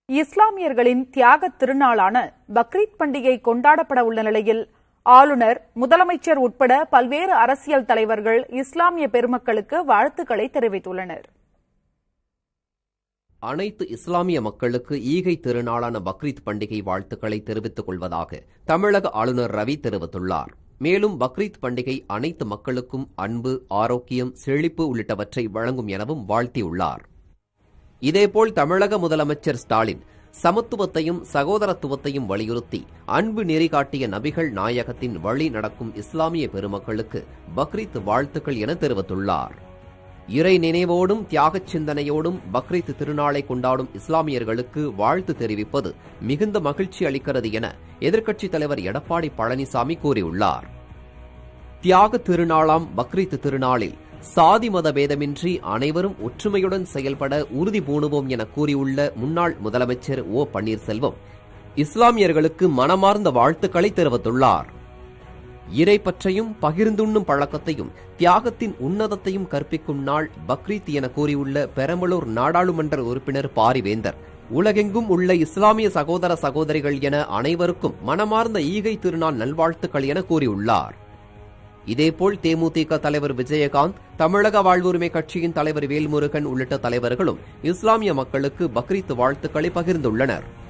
இஸ்லாமியர்களின் தியாக திருநாளான பக்ரீத் பண்டிகை கொண்டாடப்பட உள்ள நிலையில் ஆளுநர் முதலமைச்சர் உட்பட பல்வேறு அரசியல் தலைவர்கள் இஸ்லாமிய பெருமக்களுக்கு வாழ்த்துக்களை தெரிவித்துள்ளனர் அனைத்து இஸ்லாமிய மக்களுக்கு ஈகை திருநாளான பக்ரீத் பண்டிகை வாழ்த்துக்களை தெரிவித்துக் கொள்வதாக தமிழக ஆளுநர் ரவி தெரிவித்துள்ளார் மேலும் பக்ரீத் பண்டிகை அனைத்து மக்களுக்கும் அன்பு ஆரோக்கியம் செழிப்பு உள்ளிட்டவற்றை வழங்கும் எனவும் வாழ்த்தியுள்ளார் இதேபோல் தமிழக முதலமைச்சர் ஸ்டாலின் சமத்துவத்தையும் சகோதரத்துவத்தையும் வலியுறுத்தி அன்பு நெறி காட்டிய நபிகள் நாயகத்தின் வழி நடக்கும் இஸ்லாமிய பெருமக்களுக்கு பக்ரீத் வாழ்த்துக்கள் என தெரிவித்துள்ளார் இறை நினைவோடும் தியாகச் சிந்தனையோடும் பக்ரீத் திருநாளை கொண்டாடும் இஸ்லாமியர்களுக்கு வாழ்த்து தெரிவிப்பது மிகுந்த மகிழ்ச்சி அளிக்கிறது என எதிர்க்கட்சித் தலைவர் எடப்பாடி பழனிசாமி கூறியுள்ளார் தியாக திருநாளாம் பக்ரீத் திருநாளில் சாதி மத பேதமின்றி அனைவரும் ஒற்றுமையுடன் செயல்பட உறுதி பூணுவோம் என கூறியுள்ள முன்னாள் முதலமைச்சர் ஓ பன்னீர்செல்வம் இஸ்லாமியர்களுக்கு மனமார்ந்த வாழ்த்துக்களை தெரிவித்துள்ளார் இறை பற்றையும் பகிர்ந்துண்ணும் பழக்கத்தையும் தியாகத்தின் உன்னதத்தையும் கற்பிக்கும் நாள் பக்ரீத் என கூறியுள்ள பெரம்பலூர் நாடாளுமன்ற உறுப்பினர் பாரிவேந்தர் உலகெங்கும் உள்ள இஸ்லாமிய சகோதர சகோதரிகள் என அனைவருக்கும் மனமார்ந்த ஈகை திருநாள் நல்வாழ்த்துக்கள் என கூறியுள்ளார் இதேபோல் தேமுதிக தலைவர் விஜயகாந்த் தமிழக வாழ்வுரிமை கட்சியின் தலைவர் வேல்முருகன் உள்ளிட்ட தலைவர்களும் இஸ்லாமிய மக்களுக்கு பக்ரீத் வாழ்த்துக்களை பகிர்ந்துள்ளனர்